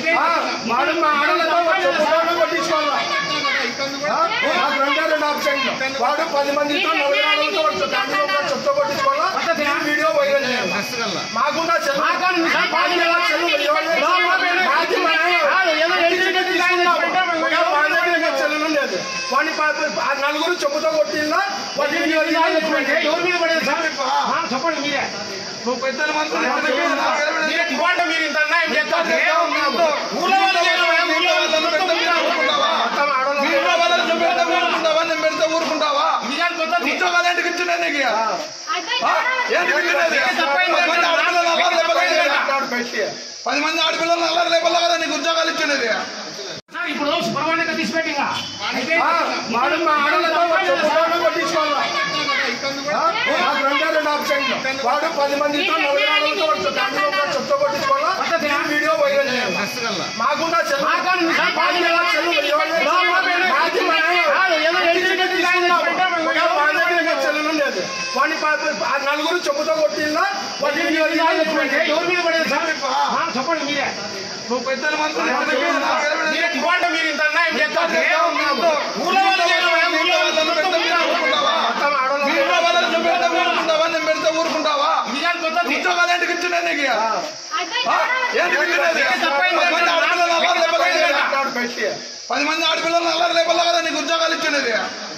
ఆ, వాడు మా ఆడలతో వచ్చి ఫోటోలు కొట్టించుకోవాలా ఆ, నాకు రెండే రెండు ఆప్షన్లు వాడు పది మందితో నలభై ఆడలతో వచ్చి దాంట్లో ఒక చెత్త కొట్టించుకోవాలా ఈ వీడియో వైరల్ చేయాలి మాకుండా చెల్లు మాకు ఎలా చెల్లు ఎవరు- మాది మా వాళ్ళ దగ్గర ఇంకా చెల్లెలు లేదు వాడిని ప- ప- ఆ నలుగురు చెప్పుతో కొట్టిందా వాడి వీడియో ఎవరి మీద పడేది సార్ ఆ, చెప్పండి మీరే నువ్వు పెద్దల మనుషులు ఎవరి దగ్గర ఉన్నారు? ఎవరి మీరే ఇవ్వండి మీరు ఇంత అన్యాయం చేస్తారు దగ్గర ఉన్నావు? ఊళ్ళో వాళ్ళు లేరు, ఊళ్ళో వాళ్ళను పెడితే మీరు ఊరుకుంటావా? ఊళ్ళో వాళ్ళని నువ్వు పెడితే ఊరుకుంటావా? నేను పెడితే ఊరుకుంటావా? ఇది కాదు పద్ధతి. ఉద్యోగాలు ఎందుకు ఇచ్చినాయి నీకు? ఆ? ఎందుకు ఇచ్చినది? ఇది తప్పైంది పది మంది ఆడపిల్లలు అల్లరి లేపలేదు కదా? పెట్టి పది మంది ఆడపిల్లలు అల్లరి లేపలే కదా నీకు ఉద్యోగాలు ఇచ్చినది సార్, ఇప్పుడు సుబ్రహ్మణ్యం తీసి పెట్టి ఇంకా. అయితే ఆ, వాడు మా ఆడలతో వచ్చి ఫోటోలు కొట్టించుకోవాలా ఆ, నాకు రెండే రెండు ఆప్షన్లు వాడు పది మందితో నలభై ఆడలతో వచ్చి దాంట్లో ఒక చెత్త కొట్టించుకోవాలా ఈ వీడియో వైరల్ చేయాలి మాకుండా చెల్లు మాకు సార్, మాది ఎలా చెల్లు ఎవరు- మాది మా కాదు, ఏదో ఎలిజిబిలిటీ తీసుకున్నాం. వాళ్ళ దగ్గర ఇంకా చెల్లెలు లేదు వాడిని ప- ప- ఆ నలుగురు చెప్పుతో కొట్టిందా వాడి వీడియో ఇది కాదు ఎవరి మీద పడేది సార్ ఆ, చెప్పండి మీరే నువ్వు పెద్దల మనుషులు ఎవరి దగ్గర ఉన్నారు? ఎవరి మీరే ఇవ్వండి మీరు ఇంత అన్యాయం చేస్తారు దగ్గర ఉన్నావు? ఊళ్ళో వాళ్ళు లేరు, ఊళ్ళో వాళ్ళను పెడితే మీరు ఊరుకుంటావా? మొత్తం ఆడవాళ్ళు ఊళ్ళో వాళ్ళని నువ్వు పెడితే ఊరుకుంటావా? నేను పెడితే ఊరుకుంటావా? ఇది కాదు పద్ధతి. ఉద్యోగాలు ఎందుకు ఇచ్చినాయి నీకు? ఆ? ఎందుకు ఇచ్చినది? ఇది తప్పైంది. పది మంది ఆడపిల్లలు అల్లరి లేపలేదు కదా? పెట్టి పది మంది ఆడపిల్లలు అల్లరి లేపలే కదా నీకు ఉద్యోగాలు ఇచ్చినది